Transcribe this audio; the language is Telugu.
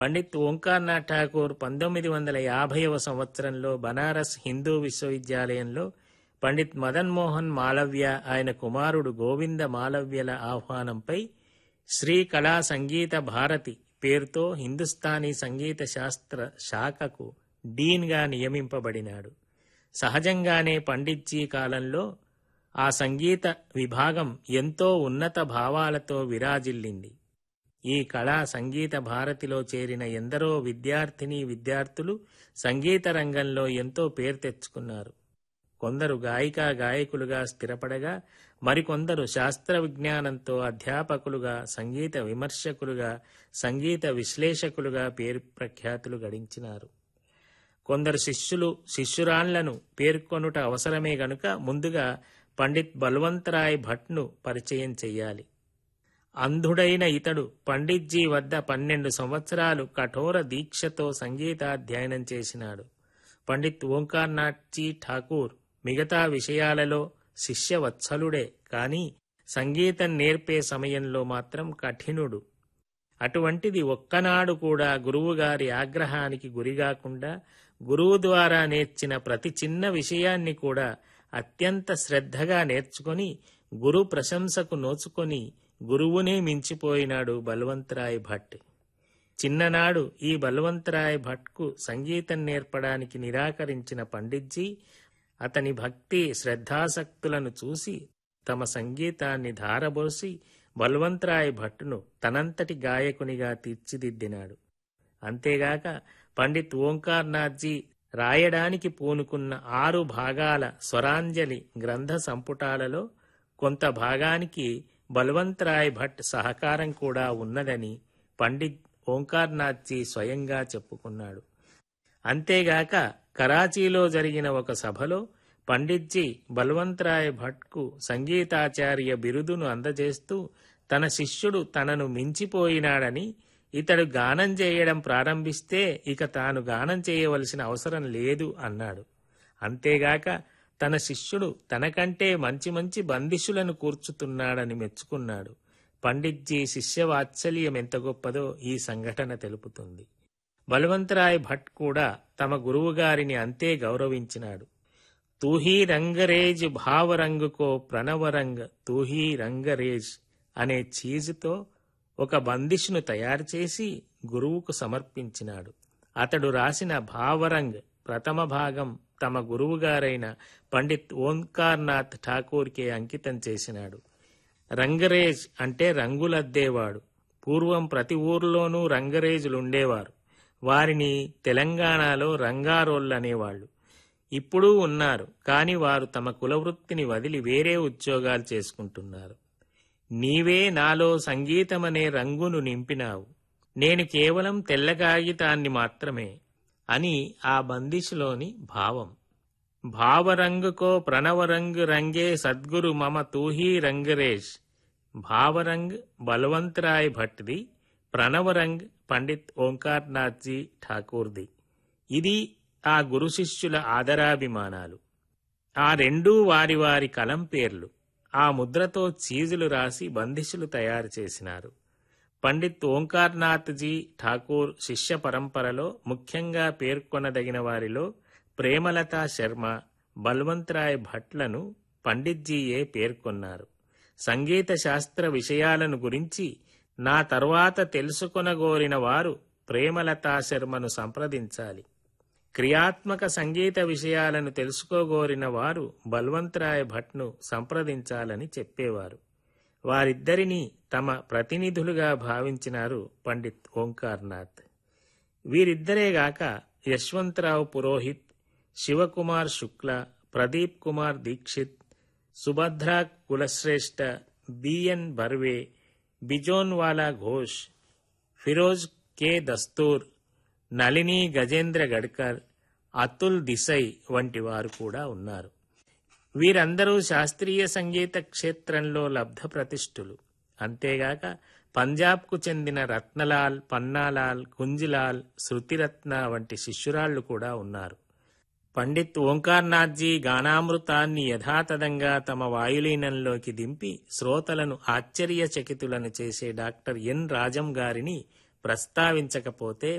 పండిత్ ఓంకార్నాథ్ ఠాకూర్ పంతొమ్మిది వందల యాభైవ సంవత్సరంలో బనారస్ హిందూ విశ్వవిద్యాలయంలో పండిత్ మదన్ మోహన్ మాలవ్య ఆయన కుమారుడు గోవింద మాలవ్యల ఆహ్వానంపై శ్రీ కళా సంగీత భారతి పేరుతో హిందుస్థానీ సంగీత శాస్త్ర శాఖకు డీన్గా నియమింపబడినాడు సహజంగానే పండిత్జీ కాలంలో ఆ సంగీత విభాగం ఎంతో ఉన్నత భావాలతో విరాజిల్లింది ఈ కళా సంగీత భారతిలో చేరిన ఎందరో విద్యార్థిని విద్యార్థులు సంగీత రంగంలో ఎంతో పేరు తెచ్చుకున్నారు కొందరు గాయికా గాయకులుగా స్థిరపడగా మరికొందరు శాస్త్ర విజ్ఞానంతో అధ్యాపకులుగా సంగీత విమర్శకులుగా సంగీత విశ్లేషకులుగా పేరు ప్రఖ్యాతులు గడించినారు కొందరు శిష్యులు శిష్యురాళ్లను పేర్కొనుట అవసరమే గనుక ముందుగా పండిత్ బల్వంతరాయ్ భట్ను పరిచయం చెయ్యాలి అంధుడైన ఇతడు పండిత్జీ వద్ద పన్నెండు సంవత్సరాలు కఠోర దీక్షతో సంగీతాధ్యయనం చేసినాడు పండిత్ ఓంకార్నాథ్జీ ఠాకూర్ మిగతా విషయాలలో శిష్యవత్సలుడే కాని సంగీతం నేర్పే సమయంలో మాత్రం కఠినుడు అటువంటిది ఒక్కనాడు కూడా గురువుగారి ఆగ్రహానికి గురిగాకుండా గురువు ద్వారా నేర్చిన ప్రతి చిన్న విషయాన్ని కూడా అత్యంత శ్రద్ధగా నేర్చుకొని గురు ప్రశంసకు నోచుకొని గురువునే మించిపోయినాడు బల్వంతరాయ్ భట్ చిన్ననాడు ఈ బల్వంతరాయ్ భట్కు సంగీతం నేర్పడానికి నిరాకరించిన పండిత్జీ అతని భక్తి శ్రద్ధాసక్తులను చూసి తమ సంగీతాన్ని ధారబోసి బల్వంతరాయ్ భట్ను తనంతటి గాయకునిగా తీర్చిదిద్దినాడు అంతేగాక పండిత్ ఓంకార్నాథ్జీ రాయడానికి పూనుకున్న ఆరు భాగాల స్వరాంజలి గ్రంథ సంపుటాలలో కొంత భాగానికి బల్వంతరాయ్ భట్ సహకారం కూడా ఉన్నదని పండిత్ ఓంకార్నాథ్జీ స్వయంగా చెప్పుకున్నాడు అంతేగాక కరాచీలో జరిగిన ఒక సభలో పండిత్జీ బల్వంతరాయ్ భట్కు సంగీతాచార్య బిరుదును అందజేస్తూ తన శిష్యుడు తనను మించిపోయినాడని ఇతడు గానం చేయడం ప్రారంభిస్తే ఇక తాను గానం చేయవలసిన అవసరం లేదు అన్నాడు అంతేగాక తన శిష్యుడు తనకంటే మంచి మంచి బందిషులను కూర్చుతున్నాడని మెచ్చుకున్నాడు పండిత్జీ శిష్యవాత్సల్యం ఎంత గొప్పదో ఈ సంఘటన తెలుపుతుంది బలవంతరాయ్ భట్ కూడా తమ గురువుగారిని అంతే గౌరవించినాడు తూహీ రంగరేజ్ భావరంగుకో ప్రణవరంగ్ తూహీ రంగరేజ్ అనే చీజుతో ఒక బందిష్ను తయారు చేసి గురువుకు సమర్పించినాడు అతడు రాసిన భావరంగ్ ప్రథమ భాగం తమ గురువుగారైన పండిత్ ఓంకార్నాథ్ ఠాకూర్కే అంకితం చేసినాడు రంగరేజ్ అంటే రంగులద్దేవాడు పూర్వం ప్రతి ఊర్లోనూ రంగరేజులుండేవారు వారిని తెలంగాణలో రంగారోళ్ళు అనేవాళ్ళు ఇప్పుడు ఉన్నారు కాని వారు తమ కులవృత్తిని వదిలి వేరే ఉద్యోగాలు చేసుకుంటున్నారు నీవే నాలో సంగీతమనే రంగును నింపినావు నేను కేవలం తెల్ల కాగితాన్ని మాత్రమే అని ఆ బందిష్లోని భావం భావరంగుకో ప్రణవరంగు రంగే సద్గురు మమ తూహీ రంగరేష్ భావరంగ్ బలవంతరాయ్ భట్ది ప్రణవరంగ్ పండిత్ ఓంకార్నాథ్జీ ఠాకూర్ది ఇది ఆ గురు శిష్యుల ఆదరాభిమానాలు ఆ రెండూ వారి వారి కలం పేర్లు ఆ ముద్రతో చీజులు రాసి బందిషులు తయారు చేసినారు పండిత్ ఓంకార్నాథ్జీ ఠాకూర్ శిష్య పరంపరలో ముఖ్యంగా పేర్కొనదగిన వారిలో ప్రేమలతా శర్మ బల్వంతరాయ్ భట్లను పండిత్జీయే పేర్కొన్నారు సంగీత శాస్త్ర విషయాలను గురించి నా తర్వాత తెలుసుకొనగోరిన వారు ప్రేమలతా శర్మను సంప్రదించాలి క్రియాత్మక సంగీత విషయాలను తెలుసుకోగోరిన వారు బల్వంతరాయ్ భట్ను సంప్రదించాలని చెప్పేవారు వారిద్దరినీ తమ ప్రతినిధులుగా భావించినారు పండిత్ ఓంకార్నాథ్ వీరిద్దరేగాక యశ్వంతరావు పురోహిత్ శివకుమార్ శుక్ల ప్రదీప్ కుమార్ దీక్షిత్ సుభద్రా కులశ్రేష్ఠ బిఎన్ బర్వే బిజోన్వాలా ఘోష్ ఫిరోజ్ కె దస్తూర్ నళిని గజేంద్ర గడ్కర్ అతుల్ దిసై వంటి వారు కూడా ఉన్నారు వీరందరూ శాస్త్రీయ సంగీత క్షేత్రంలో లబ్ధ ప్రతిష్ఠులు అంతేగాక పంజాబ్కు చెందిన రత్నలాల్ పన్నాలాల్ కుంజిలాల్ శృతిరత్న వంటి శిష్యురాళ్లు కూడా ఉన్నారు పండిత్ ఓంకార్నాథ్జీ గానామృతాన్ని యథాతథంగా తమ వాయులీనంలోకి దింపి శ్రోతలను ఆశ్చర్యచకితులను చేసే డాక్టర్ ఎన్ రాజం గారిని ప్రస్తావించకపోతే